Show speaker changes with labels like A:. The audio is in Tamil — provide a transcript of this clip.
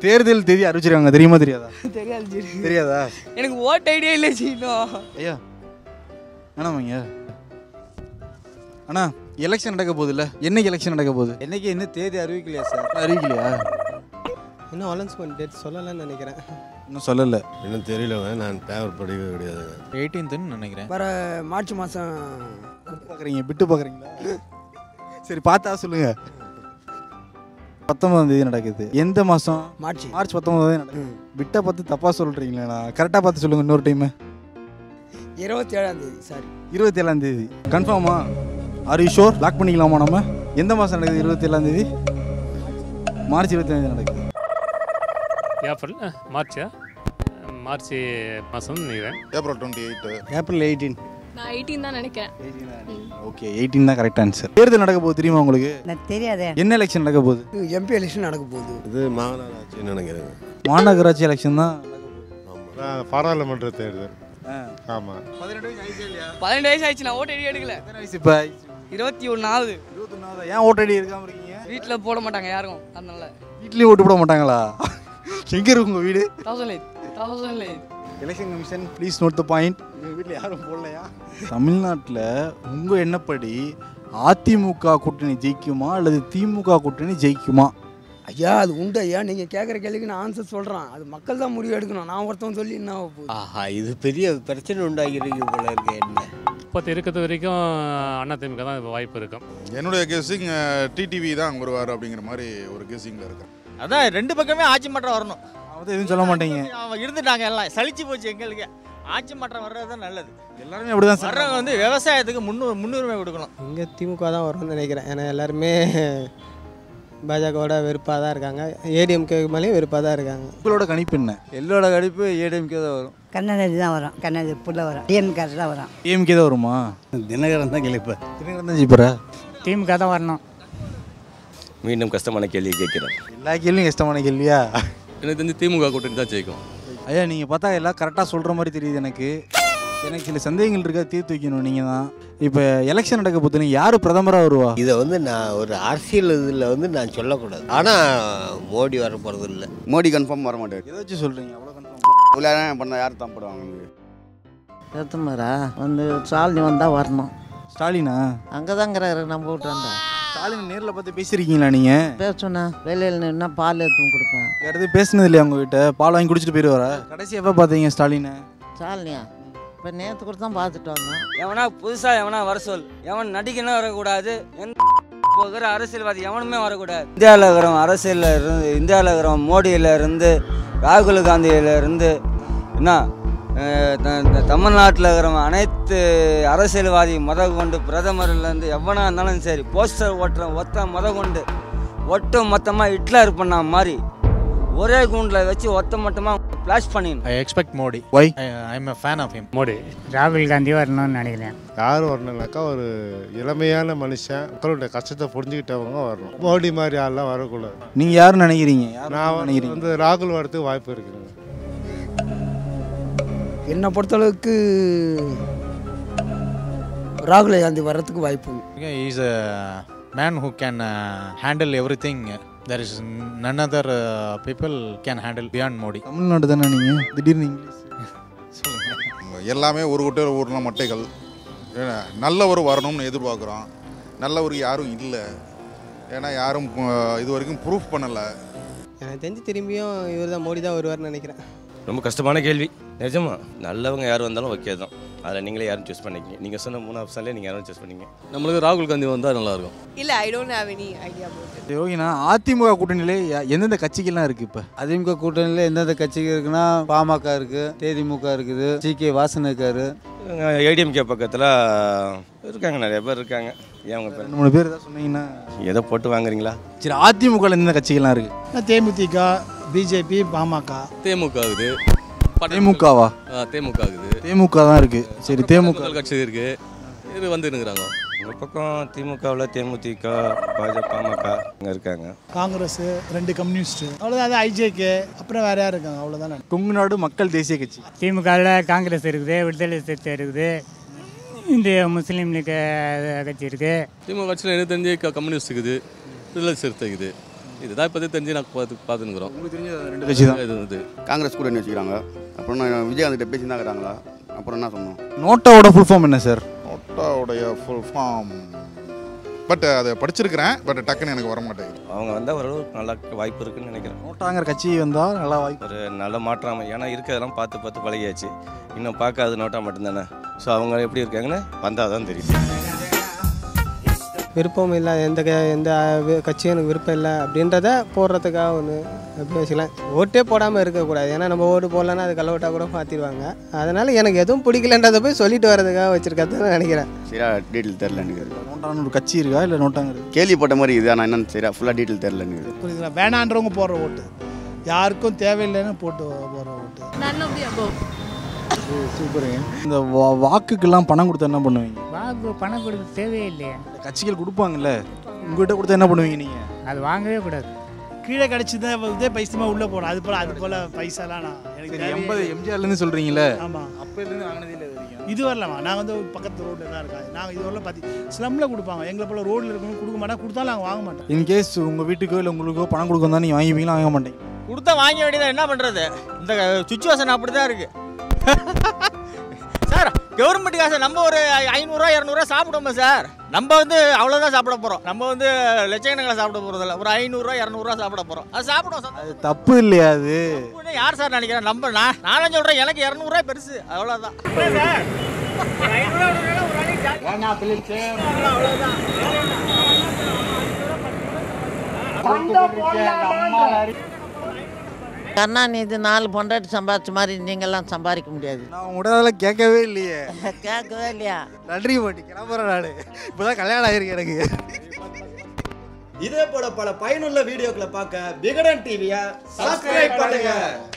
A: தேர்தல் தேதி அறிவிச்சிருக்காங்க தெரியுமா தெரியாதா
B: தெரியாது ஜி
A: தெரியாதா
B: எனக்கு ஓட் ஐடியா இல்லை ஜி இன்னும்
A: ஐயா வேணாமாங்க அண்ணா எலெக்ஷன் நடக்க போகுதுல்ல என்னைக்கு எலெக்ஷன் நடக்க போகுது
C: என்னைக்கு இன்னும் தேதி அறிவிக்கலையா சார்
A: அறிவிக்கலையா
D: இன்னும் அனௌன்ஸ்மெண்ட் டேட் சொல்லலைன்னு நினைக்கிறேன்
A: இன்னும் சொல்லலை
E: இன்னும் தெரியலங்க நான் பேப்பர் படிக்கவே கிடையாதுங்க
A: எயிட்டீன்த்துன்னு நினைக்கிறேன்
B: வர மார்ச் மாதம்
A: பார்க்குறீங்க பிட்டு பார்க்குறீங்களா சரி பார்த்தா சொல்லுங்க பத்தொன்பதாம் தேதி நடக்குது எந்த மாதம்
B: மார்ச்
A: மார்ச் பத்தொன்பதாம் தேதி நடக்குது பிட்டை பார்த்து தப்பாக சொல்கிறீங்களேண்ணா கரெக்டாக பார்த்து சொல்லுங்கள் இன்னொரு டைமு
B: இருபத்தி ஏழாம் தேதி சாரி
A: இருபத்தி ஏழாம் தேதி கன்ஃபார்மா ஆர் யூ ஷோர் லாக் பண்ணிக்கலாமா நம்ம எந்த மாதம் நடக்குது இருபத்தி ஏழாம் தேதி மார்ச் இருபத்தி தேதி நடக்குது
F: ஏப்ரல் அஹ், மார்ச்சா மார்ச் மாதம் நினைக்கிறேன்
G: April twenty eight
C: April eighteen
H: நான் எயிட்டீன் தான் நினைக்கிறேன்
A: ஓகே எயிட்டீன் தான் கரெக்ட் ஆன்சர் தேர்தல் நடக்க போகுது தெரியுமா உங்களுக்கு
I: தெரியாதே
A: என்ன எலெக்ஷன் நடக்க போகுது
B: எம்பி எலெக்ஷன் நடக்க போகுது
E: இது மாநகராட்சின்னு நினைக்கிறேங்க
A: மாநகராட்சி எலெக்ஷன் தான்
E: ஆமாம் பாராளுமன்ற தேர்தல் ஆமாம்
B: பதினெட்டு வயசு ஆயிடுச்சு நான் ஓட் ஐடி எடுக்கல
A: எத்தனை வயசு இப்போ
B: இருபத்தி ஒன்றாவது
A: இருபத்தொன்னாவது ஏன் ஓட்டு ஐடி இருக்காம இருக்கீங்க
B: வீட்டில் போட மாட்டாங்க யாரும் அதனால
A: வீட்லேயும் ஓட்டு போட மாட்டாங்களா எங்கே இருக்கு உங்கள் வீடு
B: thousand eight thousand eight
A: election commission please note the point எங்கள் வீட்டில் யாரும் போடலையா தமிழ்நாட்டில் உங்கள் எண்ணப்படி அதிமுக கூட்டணி ஜெயிக்குமா அல்லது திமுக கூட்டணி ஜெயிக்குமா
B: ஐயா அது உண்டு ஐயா நீங்கள் கேட்குற கேள்விக்கு நான் ஆன்சர் சொல்கிறேன் அது மக்கள் தான் முடிவு எடுக்கணும் நான் ஒருத்தவன் சொல்லி என்ன ஆகப் போகுது
C: ஆஹா இது பெரிய பிரச்சனை உண்டாகிருக்கு போல இருக்கு என்ன
F: இப்போ இருக்கிறது வரைக்கும் அண்ணா திமுக தான் வாய்ப்பு இருக்கும்
G: என்னுடைய கெஸ்ஸிங் டிடிவி தான் வருவார் அப்படிங்கிற மாதிரி ஒரு கெஸ்ஸிங்கில் இருக்கேன்
J: அதான் ரெண்டு பக்கமே ஆட்சி மாற்றம் வரணும்
A: அவன் எதுவும் சொல்ல மாட்டீங்க
J: அவன் இருந்துட்டாங்க எல்லாம் சலிச்சு போச்சு எங்களுக்கு ஆட்சி மாற்றம் வர்றது தான் நல்லது
A: எல்லாருமே அப்படிதான் சார்
J: வர்றவங்க வந்து விவசாயத்துக்கு முன்னு முன்னுரிமை கொடுக்கணும்
D: இங்கே திமுக தான் வரும்னு நினைக்கிறேன் ஏன்னா எல்லாருமே பாஜகவோட வெறுப்பாக தான் இருக்காங்க ஏடிஎம்கே மேலேயும் வெறுப்பாக தான் இருக்காங்க
A: உங்களோட கணிப்பு என்ன
C: எல்லோட கணிப்பு ஏடிஎம்கே தான் வரும்
I: கண்ணாடி தான் வரும் கண்ணாடி புள்ள வரும் டிஎம்கே தான் வரும்
A: டிஎம்கே தான் வருமா
C: தினகரன் தான் கிளிப்பேன்
A: தினகரன் தான் ஜெயிப்பாரா
D: திமுக தான் வரணும்
E: மீண்டும் கஷ்டமான கேள்வி கேட்கிறேன்
A: எல்லா கேள்வியும் கஷ்டமான கேள்வியா
E: எனக்கு தெரிஞ்சு திமுக கூட்டணி தான் ஜெயிக்கும்
A: ஐயா நீங்கள் பார்த்தா எல்லாம் கரெக்டாக சொல்கிற மாதிரி தெரியுது எனக்கு எனக்கு சில சந்தேகங்கள் இருக்கா தீர்த்து வைக்கணும் நீங்கள் தான் இப்போ எலெக்ஷன் நடக்க போது யார் பிரதமராக வருவா
C: இதை வந்து நான் ஒரு அரசியல் இதில் வந்து நான் சொல்லக்கூடாது ஆனால் மோடி வர போகிறது இல்லை
K: மோடி கன்ஃபார்ம் வர மாட்டார்
A: எதை வச்சு சொல்கிறீங்க அவ்வளோ கன்ஃபார்ம்
K: இவ்வளோ பண்ண யார் தான் போடுவாங்க
I: பிரதமரா வந்து ஸ்டாலினி வந்தால் வரணும்
A: ஸ்டாலினா
I: அங்கே தாங்கிறாரு நம்ம வீட்டு வந்தா
A: ஸ்டாலின் நேரில் பார்த்து பேசியிருக்கீங்களா நீங்கள்
I: பேசணும் வெளியில் நின்னா பால் எடுத்து கொடுப்பேன்
A: யாராவது பேசுனது இல்லையா உங்ககிட்ட பால் வாங்கி குடிச்சிட்டு போயிடுவாரா கடைசி எப்போ பார்த்தீங்க ஸ்டாலினை
I: ஸ்டாலினியா இப்போ நேற்று கூட தான் பார்த்துட்டு வந்தோம்
B: எவனா புதுசாக எவனா வர சொல் எவன் நடிக்கணும் வரக்கூடாது எந்த போகிற அரசியல்வாதி எவனுமே வரக்கூடாது இந்தியாவில் இருக்கிறவன் அரசியலில் இருந்து இந்தியாவில் இருக்கிறவன் மோடியில் இருந்து ராகுல் காந்தியில இருந்து என்ன அஹ் த- த- தமிழ்நாட்டில் இருக்கிறவன் அனைத்து அரசியல்வாதி முத கொண்டு பிரதமர்லேருந்து எவனா இருந்தாலும் சரி போஸ்டர் ஓட்டுறவன் ஒத்த முத கொண்டு ஒட்டு மொத்தமாக ஹிட்லர் பண்ண மாதிரி ஒரே கூண்டில் வச்சு ஒத்த மொத்தமாக ஃப்ளாஷ் பண்ணிடணும்
D: I expect Modi
A: why
D: I am fan of him
F: Modi
D: ராகுல் காந்தி வரணும்னு நினைக்கிறேன்
E: யார் வரணும்னாக்கா ஒரு இளமையான மனுஷன் மக்களுடைய கஷ்டத்தை புரிஞ்சுக்கிட்டவங்க வரணும் மோடி மாதிரி ஆள்லாம் வரக்கூடாது
A: நீங்கள் யாருன்னு நினைக்கிறீங்க யார்
E: நான் வந்து-
A: நினைக்கிறீங்க
E: வந்து ராகுல் வரதுக்கு வாய்ப்பு இருக்குங்க
B: என்னை பொறுத்தளவுக்கு ராகுல் காந்தி வர்றதுக்கு வாய்ப்பு
D: is a man who can handle everything there is none other people can handle beyond Modi
A: Tamil Nadu தானே நீங்கள் திடீர்னு இங்கிலீஷ்
G: எல்லாமே ஒரு விட்டு ஊர்ன மட்டைகள் ஏன்னா, நல்லவர் வரணும்னு எதிர்பார்க்குறோம் நல்லவர் யாரும் இல்லை ஏன்னா யாரும் அஹ், இது வரைக்கும் ப்ரூஃப் பண்ணலை
D: எனக்கு தெரிஞ்சு திரும்பியும் இவர் தான் மோடி தான் வருவார்னு நினைக்கிறேன்
E: ரொம்ப கஷ்டமான கேள்வி நிஜமா நல்லவங்க யார் வந்தாலும் ஓகே தான் அதில் நீங்களே யாரும் சூஸ் பண்ணிக்கிங்க நீங்கள் சொன்ன மூணு ஆப்ஷன்லேயே நீங்கள் யாரும் சூஸ் பண்ணிங்க நம்மளுக்கு ராகுல் காந்தி வந்தால் நல்லாயிருக்கும்
H: இல்லை I don't have any idea
A: சரி ஓகேண்ணா அதிமுக கூட்டணியிலே யா- எந்தெந்த கட்சிகள்லாம் இருக்குது இப்போ
C: அதிமுக கூட்டணியில் எந்தெந்த கட்சிகள் இருக்குன்னா பாமக இருக்குது தேதிமுக இருக்குது ஜி கே வாசன் இருக்காரு
E: ஏடிஎம்கே பக்கத்தில் இருக்காங்க நிறைய பேர் இருக்காங்க ஏன் உங்கள் பேர்
A: ரெண்டு மூணு பேர் ஏதாவது சொன்னீங்கன்னா
E: எதை போட்டு வாங்குறீங்களா
A: சரி அதிமுகவில் எந்தெந்த கட்சிகள்லாம் இருக்குது
D: தேமுதிக பிஜேபி பாமக
E: தேமுக ஆகுது
A: தேமுகவா
E: தேமுக ஆகுது
A: தேமுக தான் இருக்குது சரி தேமுக
E: கட்சி இருக்கு இது வந்து இருக்கிறாங்க உங்கள் பக்கம் திமுகவில் தேமுதிக பாஜக பாமக இங்கே இருக்காங்க
D: காங்கிரஸ் ரெண்டு கம்யூனிஸ்ட் அவ்வளோதான் அது ஐஜேகே அப்புறம் வேற யார் இருக்காங்க அவ்வளோதானே
A: கொங்கு நாடு மக்கள் தேசிய கட்சி
D: திமுகவில் காங்கிரஸ் இருக்குது விடுதலை சிறுத்தை இருக்குது இந்திய முஸ்லீம் லீக் கட்சி இருக்குது
E: திமுக கட்சியில் எனக்கு தெரிஞ்சு கம்யூனிஸ்ட் இருக்குது விடுதலை சிறுத்தை இருக்குது இதுதான் இப்போதைக்கு தெரிஞ்சு நான் பார்த்து பார்த்துனுக்குறோம்
A: உங்களுக்கு தெரிஞ்ச ரெண்டு கட்சி தான்
E: இது இது
K: காங்கிரஸ் கூட்டணி வச்சுக்கிறாங்க அப்புறம் நான் விஜயகாந்த் பேசி தான் இருக்கிறாங்களா அப்புறம் என்ன சொன்னோம்
A: நோட்டாவோட ஃபுல் ஃபார்ம் என்ன சார்
G: நோட்டாவுடைய ஃபுல் ஃபார்ம் பட் அதை படிச்சிருக்கிறேன் பட் டக்குன்னு எனக்கு வர மாட்டேங்குது
E: அவங்க வந்தால் ஓரளவுக்கு நல்லா வாய்ப்பு இருக்குன்னு நினைக்கிறேன்
A: நோட்டாங்கிற கட்சி வந்தால் நல்லா வாய்ப்பு
E: ஒரு நல்ல மாற்றம் ஏன்னா இருக்கிறதெல்லாம் பார்த்து பார்த்து பழகியாச்சு இன்னும் பார்க்காத நோட்டா மட்டும்தானே ஸோ அவங்க எப்படி இருக்காங்கன்னு வந்தால் தான் தெரியும்
L: விருப்பம் இல்லை எந்த க எந்த வி- கட்சியும் எனக்கு விருப்பம் இல்லை அப்படின்றத போடுறதுக்காக ஒன்று எப்படி வச்சுக்கலாம் ஓட்டே போடாமல் இருக்கக்கூடாது ஏன்னா நம்ம ஓட்டு போடலன்னா அது கள்ள ஓட்டாக கூட மாற்றிடுவாங்க அதனால் எனக்கு எதுவும் பிடிக்கலன்றதை போய் சொல்லிட்டு வர்றதுக்காக வச்சுருக்கதான் நினைக்கிறேன்
K: சரியா டீட்டெயில் தெரில எனக்கு
A: நோட்டான்னு ஒரு கட்சி இருக்கா இல்லை நோட்டாங்கிறது
K: கேள்விப்பட்ட மாதிரி இது ஆனால் என்னன்னு சரியா ஃபுல்லாக டீட்டெயில் தெரில எனக்கு
M: புரியுதுங்களா வேணான்றவங்க போடுற ஓட்டு யாருக்கும் தேவையில்லைன்னு போட்டு போடுற ஓட்டு
H: none of the above
A: சூப்பருங்க இந்த வா- வாக்குக்கெல்லாம் பணம் கொடுத்தா என்ன பண்ணுவீங்க
N: வாக்கு பணம் கொடுக்க தேவையில்லையே
A: இந்த கட்சிகள் கொடுப்பாங்கல்ல உங்ககிட்ட கொடுத்தா என்ன பண்ணுவீங்க நீங்கள்
N: அது வாங்கவே கூடாது
M: கீழே கிடச்சிதான் இதே பைசமா உள்ளே போகணும் அது போல் அது போல் பைசாலாம் நான் எனக்கு
A: சரி
M: தேவையே
A: எண்பது
M: இல்லை.
A: எம்ஜிஆர்லேருந்து சொல்கிறீங்களே
M: ஆமாம்
A: அப்போலேருந்து வாங்கினதே இல்லை இது வரைக்கும்
M: இது வரலாமா நாங்கள் வந்து ஒரு பக்கத்து ரோட்டில் தான் இருக்காங்க நாங்கள் இது வரலாம் பார்த்து ஸ்லம்மில் கொடுப்பாங்க எங்களை போல் ரோட்டில் இருக்கணும் கொடுக்க மாட்டோம் கொடுத்தாலும் நாங்கள் வாங்க மாட்டோம்
A: இன்கேஸ் உங்கள் வீட்டுக்கோ இல்லை உங்களுக்கோ பணம் கொடுக்க வந்தால் நீங்கள் வாங்கிப்பீங்களா வாங்க மாட்டீங்க
J: கொடுத்தா வாங்க வேண்டியதா என்ன பண்ணுறது இந்த சுச்சுவேஷன் அப்படி தான் இருக்கு சார் கவர்மெண்ட் காசை நம்ம ஒரு ஐநூறுரூவா இரநூறுவா சாப்பிடுவோமா சார் நம்ம வந்து அவ்வளோதான் சாப்பிட போகிறோம் நம்ம வந்து லட்சக்கணக்கில் சாப்பிட போகிறதில்ல ஒரு ஐநூறுரூவா இரநூறுவா சாப்பிட போகிறோம் அது சாப்பிடுவோம் சார்
A: அது தப்பு இல்லையா அது
J: தப்புன்னு யார் சார் நினைக்கிறேன் நம்ம நான் நானும் சொல்கிறேன் எனக்கு இரநூறுவா பெருசு அவ்வளோதான்
I: கருணாநிதி நாலு பொண்டாட்டி சம்பாதிச்ச மாதிரி நீங்கள்லாம் சம்பாதிக்க முடியாது
A: நான் உடனே கேட்கவே இல்லையே
I: கேட்கவே இல்லையா
A: நன்றி பாட்டி கிளம்புறேன் நான் இப்போதான் கல்யாணம் ஆயிருக்கு எனக்கு
O: இதே போல பல பயனுள்ள வீடியோக்களை பார்க்க விகடன் டிவியை சப்ஸ்கிரைப் பண்ணுங்க